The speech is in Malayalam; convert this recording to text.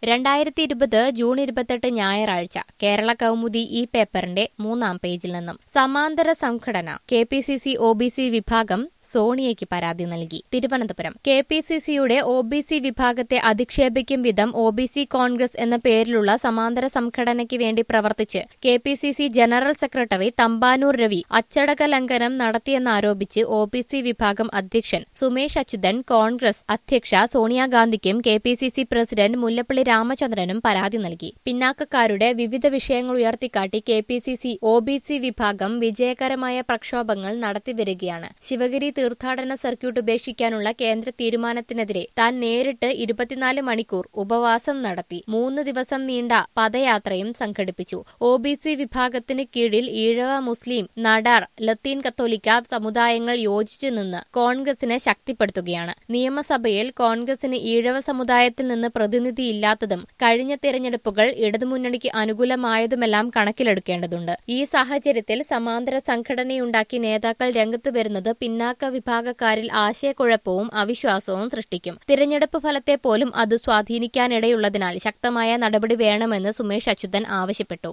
രണ്ടായിരത്തി ഇരുപത് ജൂൺ ഇരുപത്തെട്ട് ഞായറാഴ്ച കേരള കൗമുദി ഈ പേപ്പറിന്റെ മൂന്നാം പേജിൽ നിന്നും സമാന്തര സംഘടന K P C C O B C വിഭാഗം സോണിയയ്ക്ക് പരാതി നൽകി തിരുവനന്തപുരം കെ പി സി സിയുടെ ഒ ബി സി വിഭാഗത്തെ അധിക്ഷേപിക്കും വിധം ഒ ബി സി കോൺഗ്രസ് എന്ന പേരിലുള്ള സമാന്തര സംഘടനയ്ക്ക് വേണ്ടി പ്രവർത്തിച്ച് K P C C general secretary Thampanoor Ravi അച്ചടക്ക ലംഘനം നടത്തിയെന്നാരോപിച്ച് ഒ ബി സി വിഭാഗം അധ്യക്ഷൻ സുമേഷ് അച്യുതൻ കോൺഗ്രസ് അധ്യക്ഷ സോണിയാഗാന്ധിക്കും K P C C president Mullappally രാമചന്ദ്രനും പരാതി നൽകി പിന്നാക്കക്കാരുടെ വിവിധ വിഷയങ്ങൾ ഉയർത്തിക്കാട്ടി K P C C O B C വിഭാഗം വിജയകരമായ പ്രക്ഷോഭങ്ങൾ നടത്തിവരികയാണ് ശിവഗിരി തീർത്ഥാടന സർക്യൂട്ട് ഉപേക്ഷിക്കാനുള്ള കേന്ദ്ര തീരുമാനത്തിനെതിരെ താൻ നേരിട്ട് ഇരുപത്തിനാല് മണിക്കൂർ ഉപവാസം നടത്തി മൂന്ന് ദിവസം നീണ്ട പദയാത്രയും സംഘടിപ്പിച്ചു ഒ ബി സി വിഭാഗത്തിന് കീഴിൽ ഈഴവ മുസ്ലിം നടാർ ലത്തീൻ കത്തോലിക്ക സമുദായങ്ങൾ യോജിച്ചു നിന്ന് കോൺഗ്രസിനെ ശക്തിപ്പെടുത്തുകയാണ് നിയമസഭയിൽ കോൺഗ്രസിന് ഈഴവ സമുദായത്തിൽ നിന്ന് പ്രതിനിധിയില്ലാത്തതും കഴിഞ്ഞ തിരഞ്ഞെടുപ്പുകൾ ഇടതുമുന്നണിക്ക് അനുകൂലമായതുമെല്ലാം കണക്കിലെടുക്കേണ്ടതുണ്ട് ഈ സാഹചര്യത്തിൽ സമാന്തര സംഘടനയുണ്ടാക്കി നേതാക്കൾ രംഗത്ത് വരുന്നത് പിന്നാക്ക വിഭാഗക്കാരിൽ ആശയക്കുഴപ്പവും അവിശ്വാസവും സൃഷ്ടിക്കും തിരഞ്ഞെടുപ്പ് ഫലത്തെ പോലും അത് സ്വാധീനിക്കാനിടയുള്ളതിനാൽ ശക്തമായ നടപടി വേണമെന്ന് സുമേഷ് അച്യുതൻ ആവശ്യപ്പെട്ടു